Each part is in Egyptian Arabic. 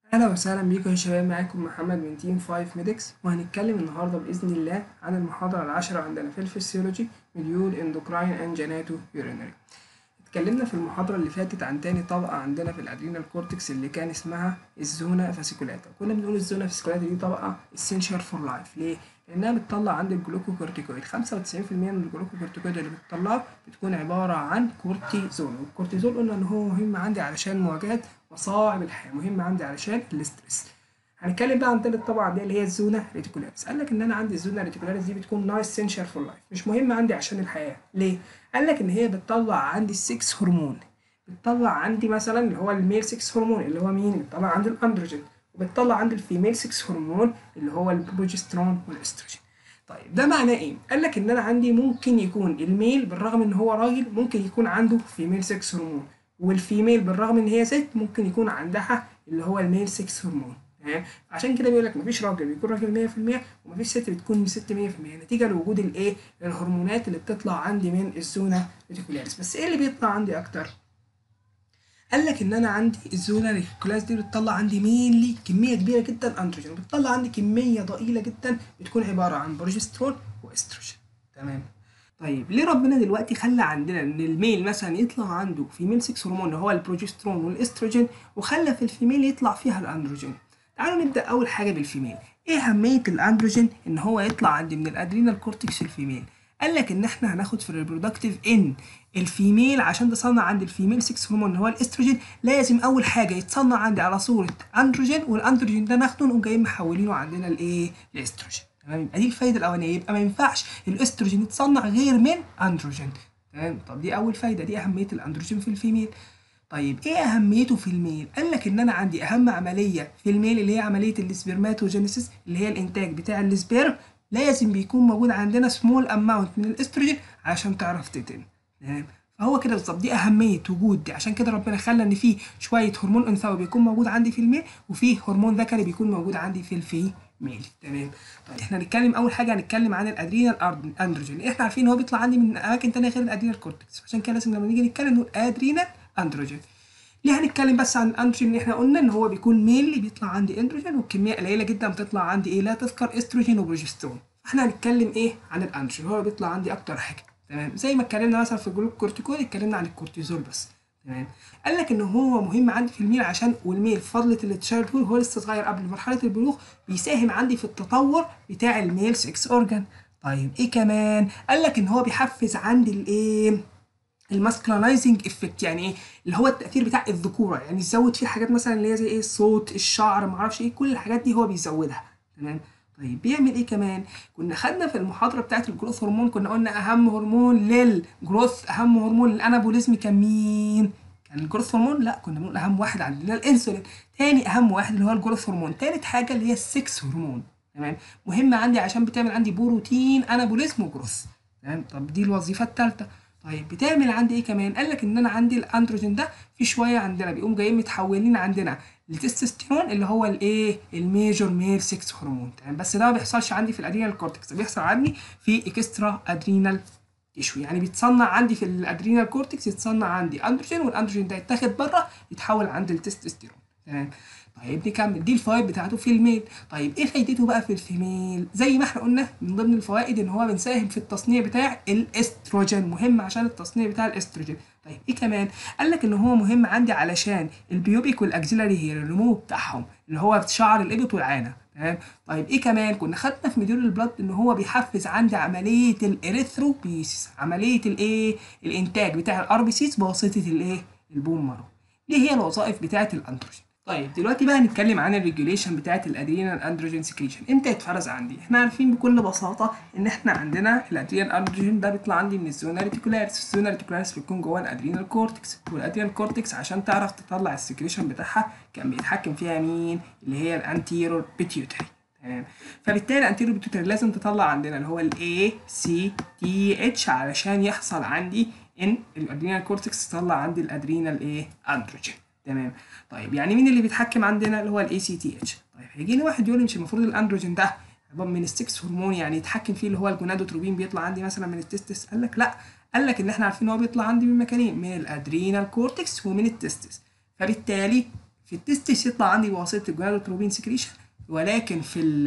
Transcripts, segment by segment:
اهلا وسهلا بيكم يا شباب معاكم محمد من تيم 5 ميديكس وهنتكلم النهارده باذن الله عن المحاضره العاشره عندنا في الفسيولوجي مديول اندوكراين اند جيناتو يورينري اتكلمنا في المحاضره اللي فاتت عن تاني طبقه عندنا في الادرينال كورتكس اللي كان اسمها الزونا فاسيكولاتا كنا بنقول الزونا فاسيكولاتا دي طبقه essential فور لايف ليه لانها بتطلع عند الجلوكوكورتيكويد 95% من الجلوكوكورتيكويد اللي بتطلعه بتكون عباره عن كورتيزول والكورتيزول قلنا ان هو مهم عندي علشان مواجهه مصاعب الحياه مهم عندي علشان الاسترس هنتكلم بقى عن تالت طبعا دي اللي هي الزونا ريتيكولاريس قال لك ان انا عندي الزونا ريتيكولاريس دي بتكون نايس سنشر فور لايف مش مهم عندي عشان الحياه ليه قال لك ان هي بتطلع عندي السكس هرمون بتطلع عندي مثلا اللي هو الميل 6 هرمون اللي هو مين بتطلع عندي الاندروجين وبتطلع عندي الفيميل 6 هرمون اللي هو البروجسترون والاستروجين طيب ده معناه ايه قال لك ان انا عندي ممكن يكون الميل بالرغم ان هو راجل ممكن يكون عنده فيميل 6 هرمون والفيميل بالرغم ان هي ست ممكن يكون عندها اللي هو الميل 6 هرمون تمام عشان كده بيقول لك مفيش راجل بيكون راجل 100% ومفيش ست بتكون ست 100% نتيجه لوجود الايه الهرمونات اللي بتطلع عندي من الزونا ريتيكولاريس بس ايه اللي بيطلع عندي اكتر قال لك ان انا عندي الزونا ريتيكولاريس دي بتطلع عندي مينلي كميه كبيره جدا اندروجين بتطلع عندي كميه ضئيله جدا بتكون عباره عن بروجسترون واستروجين تمام طيب ليه ربنا دلوقتي خلى عندنا ان الميل مثلا يطلع عنده فيميل 6 هرمون اللي هو البروجسترون والاستروجين وخلى في الفيميل يطلع فيها الاندروجين تعالوا نبدا اول حاجه بالفيميل ايه اهميه الاندروجين ان هو يطلع عندي من الادرينال كورتكس الفيميل قال لك ان احنا هناخد في الريبرودكتيف ان الفيميل عشان تصنع عندي الفيميل 6 هرمون اللي هو الاستروجين لازم اول حاجه يتصنع عندي على صوره اندروجين والاندروجين ده ناخده نقوم جايين محولينه عندنا لايه الاستروجين تمام يبقى دي الفايده الاولانيه يبقى ما ينفعش الاستروجين يتصنع غير من اندروجين تمام طب دي اول فايده دي اهميه الاندروجين في الفيميل طيب ايه اهميته في الميل قال لك ان انا عندي اهم عمليه في الميل اللي هي عمليه السبرماتوجينيسيس اللي هي الانتاج بتاع السبيرم لازم بيكون موجود عندنا سمول اماونت من الاستروجين عشان تعرف تتم تمام فهو كده بالظبط دي اهميه وجود دي عشان كده ربنا خلى ان في شويه هرمون انثوي بيكون موجود عندي في الميل وفي هرمون ذكري بيكون موجود عندي في الفي ميل تمام طيب احنا هنتكلم اول حاجه هنتكلم عن الادرينال اندروجين احنا عارفين ان هو بيطلع عندي من اماكن تانية غير الادرينال كورتكس عشان كده لازم لما نيجي نتكلم نقول ادرينال اندروجين ليه هنتكلم بس عن الاندروجين اللي احنا قلنا ان هو بيكون ميل بيطلع عندي اندروجين والكميه قليله جدا بتطلع عندي ايه لا تذكر استروجين وبروجسترون احنا هنتكلم ايه عن الانشن هو بيطلع عندي اكتر حاجه تمام زي ما اتكلمنا مثلا في الجلوك كورتيكول اتكلمنا عن الكورتيزول بس تمام قال لك ان هو مهم عندي في الميل عشان والميل فضلة التشايلد هو لسه صغير قبل مرحله البلوغ بيساهم عندي في التطور بتاع الميل 6 اورجان طيب ايه كمان قال لك ان هو بيحفز عندي الايه الماسكلايزنج افكت يعني ايه اللي هو التاثير بتاع الذكوره يعني يزود فيه حاجات مثلا اللي هي زي ايه الصوت الشعر معرفش ايه كل الحاجات دي هو بيزودها تمام طيب بيعمل ايه كمان كنا خدنا في المحاضره بتاعت الجروث هرمون كنا قلنا اهم هرمون للجروث اهم هرمون للانابوليزم كان مين كان الجروث هرمون لا كنا بنقول اهم واحد عندنا الانسولين تاني اهم واحد اللي هو الجروث هرمون تالت حاجه اللي هي السكس هرمون تمام مهمه عندي عشان بتعمل عندي بروتين انابوليزم وجروث تمام طب دي الوظيفه الثالثه طيب بتعمل عندي ايه كمان قال لك ان انا عندي الاندروجين ده في شويه عندنا بيقوم جايين متحولين عندنا التستوستيرون اللي هو الايه الميجور ميل 6 هرمون تمام بس ده ما بيحصلش عندي في الادرينال كورتكس بيحصل عندي في اكسترا ادرينال تيشو يعني بيتصنع عندي في الادرينال كورتكس يتصنع عندي اندروجين والاندروجين ده يتاخد بره يتحول عند التستوستيرون تمام طيب نكمل دي الفوائد بتاعته في الميل طيب ايه فايدته بقى في الفيميل زي ما احنا قلنا من ضمن الفوائد ان هو بنساهم في التصنيع بتاع الاستروجين مهم عشان التصنيع بتاع الاستروجين طيب ايه كمان قال لك ان هو مهم عندي علشان البيوبيك والاكزيلاري هير النمو بتاعهم اللي هو شعر الابط والعانه تمام طيب ايه كمان كنا خدنا في مديول البلاد ان هو بيحفز عندي عمليه الاريثروبيسيس عمليه الايه الانتاج بتاع الار بي سيز بواسطه الايه البون مارو دي هي الوظائف بتاعه الاندروجين طيب دلوقتي بقى هنتكلم عن الريجوليشن بتاعت الادرينال اندروجين سكريشن امتى يتفرز عندي احنا عارفين بكل بساطه ان احنا عندنا الادرينال اندروجين ده بيطلع عندي من الزونا ريتيكولاريس الزونا ريتيكولاريس بيكون جوه الادرينال كورتكس والادرينال كورتكس عشان تعرف تطلع السكريشن بتاعها كان بيتحكم فيها مين اللي هي الانتيرور بيتيوتري تمام فبالتالي الانتيرور بيتيوتري لازم تطلع عندنا اللي هو الاي سي تي اتش علشان يحصل عندي ان الادرينال كورتكس تطلع عندي الادرينال ايه اندروجين تمام طيب يعني مين اللي بيتحكم عندنا اللي هو الاي سي تي اتش طيب هيجي لي واحد يقول لي مش المفروض الاندروجين ده من السكس هرمون يعني يتحكم فيه اللي هو الجونادوتروبين بيطلع عندي مثلا من التستس قال لك لا قال لك ان احنا عارفين ان هو بيطلع عندي من مكانين من الادرينال كورتكس ومن التستس فبالتالي في التستس يطلع عندي بواسطه الجونادوتروبين سكريشن ولكن في ال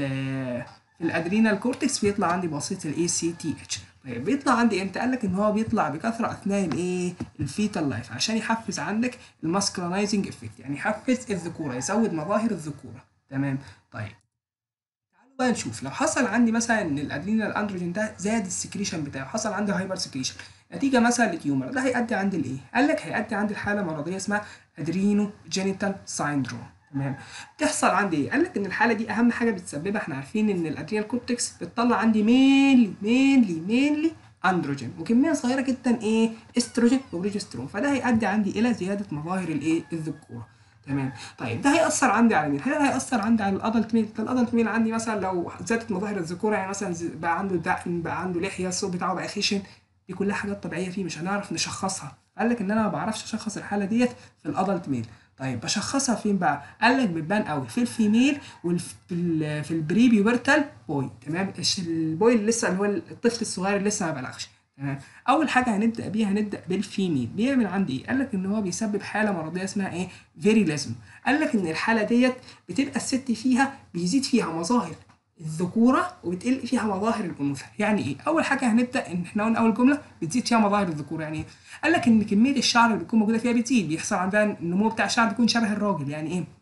في الادرينال كورتكس بيطلع عندي بواسطه الاي سي تي اتش طيب بيطلع عندي امتى؟ قال لك ان هو بيطلع بكثره اثناء الايه؟ الفيتال لايف عشان يحفز عندك الماسكولينايزنج افكت يعني يحفز الذكوره يزود مظاهر الذكوره تمام؟ طيب تعالوا بقى نشوف لو حصل عندي مثلا ان الادرينال اندروجين ده زاد السكريشن بتاعه حصل عندي هايبر سكريشن نتيجه مثلا لتيومر ده هيؤدي عندي لايه؟ قال لك هيؤدي عندي الحاله مرضيه اسمها ادرينو جينيتال سايندروم تمام بتحصل عندي ايه؟ قال لك ان الحاله دي اهم حاجه بتسببها احنا عارفين ان الادرينال كورتكس بتطلع عندي مينلي مينلي مينلي اندروجين وكميه صغيره جدا ايه؟ استروجين وبروجسترون فده هيؤدي عندي الى زياده مظاهر الايه؟ الذكوره تمام طيب ده هيأثر عندي على مين؟ هل هيأثر عندي على الادلت ميل؟ الادلت ميل عندي مثلا لو زادت مظاهر الذكوره يعني مثلا بقى عنده دقن بقى عنده لحيه الصوت بتاعه بقى خشن دي كلها حاجات طبيعيه فيه مش هنعرف نشخصها قال لك ان انا ما بعرفش اشخص الحاله ديت في الادلت ميل طيب بشخصها فين بقى؟ قال لك بتبان قوي في الفيميل وفي في البري بيوبرتال بوي تمام البوي اللي لسه اللي هو الطفل الصغير اللي لسه ما بلغش تمام اول حاجه هنبدا بيها هنبدا بالفيميل بيعمل عندي ايه؟ قال لك ان هو بيسبب حاله مرضيه اسمها ايه؟ فيريلازم قال لك ان الحاله ديت بتبقى الست فيها بيزيد فيها مظاهر الذكوره وبتقل فيها مظاهر الانوثه يعني ايه اول حاجه هنبدا ان احنا قلنا اول جمله بتزيد فيها مظاهر الذكوره يعني ايه قال لك ان كميه الشعر اللي بتكون موجوده فيها بتزيد بيحصل عندها النمو بتاع الشعر بيكون شبه الراجل يعني ايه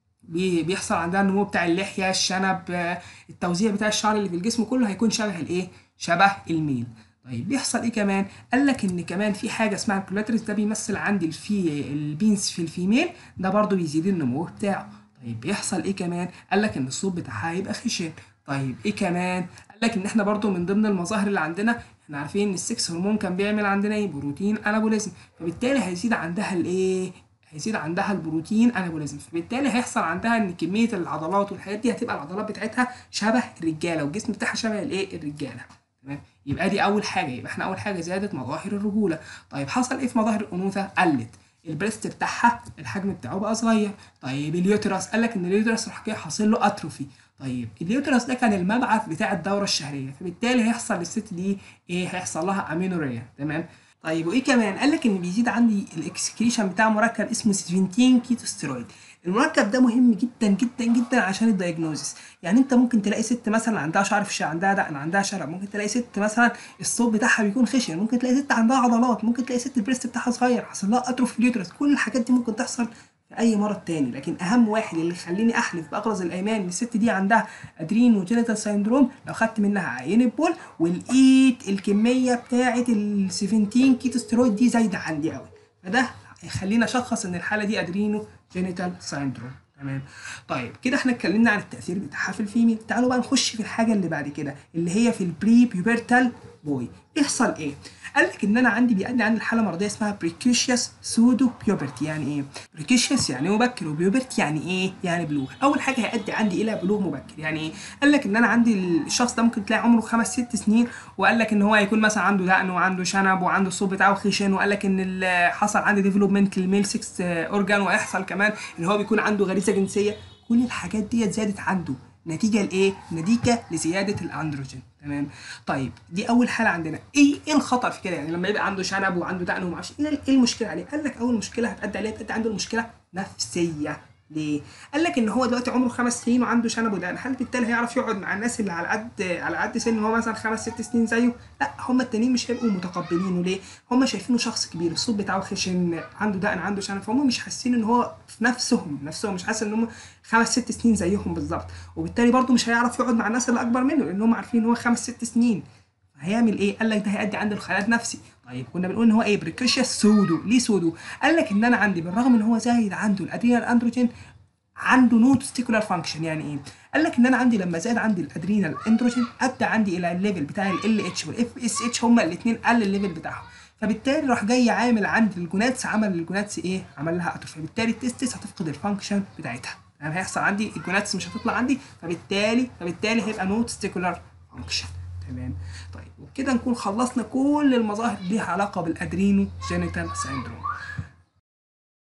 بيحصل عندها النمو بتاع اللحيه الشنب التوزيع بتاع الشعر اللي في الجسم كله هيكون شبه الايه شبه الميل طيب بيحصل ايه كمان قال لك ان كمان في حاجه اسمها الكولاتريس ده بيمثل عندي الفي البينس في الفيميل ده برضو بيزيد النمو بتاعه طيب بيحصل ايه كمان قال لك ان الصوت بتاعها هيبقى خشن طيب ايه كمان قال لك ان احنا برضو من ضمن المظاهر اللي عندنا احنا عارفين ان السكس هرمون كان بيعمل عندنا ايه بروتين انابوليزم فبالتالي هيزيد عندها الايه هيزيد عندها البروتين انابوليزم فبالتالي هيحصل عندها ان كميه العضلات والحاجات دي هتبقى العضلات بتاعتها شبه الرجاله والجسم بتاعها شبه الايه الرجاله تمام يبقى دي اول حاجه يبقى احنا اول حاجه زياده مظاهر الرجوله طيب حصل ايه في مظاهر الانوثه قلت البريست بتاعها الحجم بتاعه بقى صغير طيب اليوترس قال لك ان اليوترس راح جاي حاصل له اتروفي طيب اليوترس ده كان المبعث بتاع الدوره الشهريه فبالتالي هيحصل للست دي ايه هيحصل لها امينوريا تمام طيب وايه كمان قال لك ان بيزيد عندي الاكسكريشن بتاع مركب اسمه 17 كيتوستيرويد المركب ده مهم جدا جدا جدا عشان الدايجنوزس يعني انت ممكن تلاقي ست مثلا عندها شعر في الشعر عندها دقن عندها شرب ممكن تلاقي ست مثلا الصوت بتاعها بيكون خشن ممكن تلاقي ست عندها عضلات ممكن تلاقي ست البريست بتاعها صغير حصل لها اتروفي اليوترس كل الحاجات دي ممكن تحصل في اي مرض تاني لكن اهم واحد اللي يخليني احلف باغرز الايمان ان الست دي عندها ادرينو جينيتال سيندروم لو خدت منها عينه بول ولقيت الكميه بتاعه ال 17 كيتوستيرويد دي زايده عندي قوي فده هيخلينا اشخص ان الحاله دي ادرينو جينيتال سيندروم تمام طيب كده احنا اتكلمنا عن التاثير بتاعها في الفيميل تعالوا بقى نخش في الحاجه اللي بعد كده اللي هي في البري بيوبرتال بوي يحصل ايه قال لك ان انا عندي بيؤدي عندي الحاله مرضيه اسمها بريكوشيوس سودو بيوبرتي يعني ايه بريكوشيوس يعني مبكر وبيوبرتي يعني ايه يعني بلوغ اول حاجه هيؤدي عندي الى بلوغ مبكر يعني ايه قال لك ان انا عندي الشخص ده ممكن تلاقي عمره خمس ست سنين وقال لك ان هو هيكون مثلا عنده دقن وعنده شنب وعنده الصوت بتاعه خشن وقال لك ان حصل عندي ديفلوبمنت للميل 6 اورجان وهيحصل كمان ان هو بيكون عنده غريزه جنسيه كل الحاجات ديت زادت عنده نتيجه لايه؟ نتيجه لزياده الاندروجين تمام طيب دي اول حاله عندنا ايه ايه الخطر في كده يعني لما يبقى عنده شنب وعنده دقن وما اعرفش ايه المشكله عليه؟ قال لك اول مشكله هتأدي عليها تأدي عنده المشكله نفسيه ليه؟ قال لك ان هو دلوقتي عمره خمس سنين وعنده شنب ودقن، هل بالتالي هيعرف يقعد مع الناس اللي على قد على قد سن هو مثلا خمس ست سنين زيه؟ لا هم التانيين مش هيبقوا متقبلينه ليه؟ هم شايفينه شخص كبير، الصوت بتاعه خشن، عنده دقن، عنده شنب، فهم مش حاسين ان هو في نفسهم، نفسهم مش حاسس ان هم خمس ست سنين زيهم بالظبط، وبالتالي برضه مش هيعرف يقعد مع الناس اللي اكبر منه لان هم عارفين ان هو خمس ست سنين. هيعمل ايه؟ قال لك ده هيؤدي عند الخلل نفسي، طيب كنا بنقول ان هو ايه؟ بريكوشيوس سودو، ليه سودو؟ قال لك ان انا عندي بالرغم ان هو زايد عنده الادرينال اندروجين عنده نو تستيكولار فانكشن يعني ايه؟ قال لك ان انا عندي لما زاد عندي الادرينال اندروجين ادى عندي الى الليفل بتاع ال اتش والاف اس اتش هما الاثنين قل الليفل بتاعهم فبالتالي راح جاي عامل عند الجوناتس عمل للجوناتس ايه؟ عمل لها اتروفي فبالتالي التستس هتفقد الفانكشن بتاعتها يعني هيحصل عندي الجوناتس مش هتطلع عندي فبالتالي فبالتالي هيبقى نو تستيكولار فانكشن تمام طيب وبكده نكون خلصنا كل المظاهر اللي ليها علاقه بالادرينو جينيتال سيندروم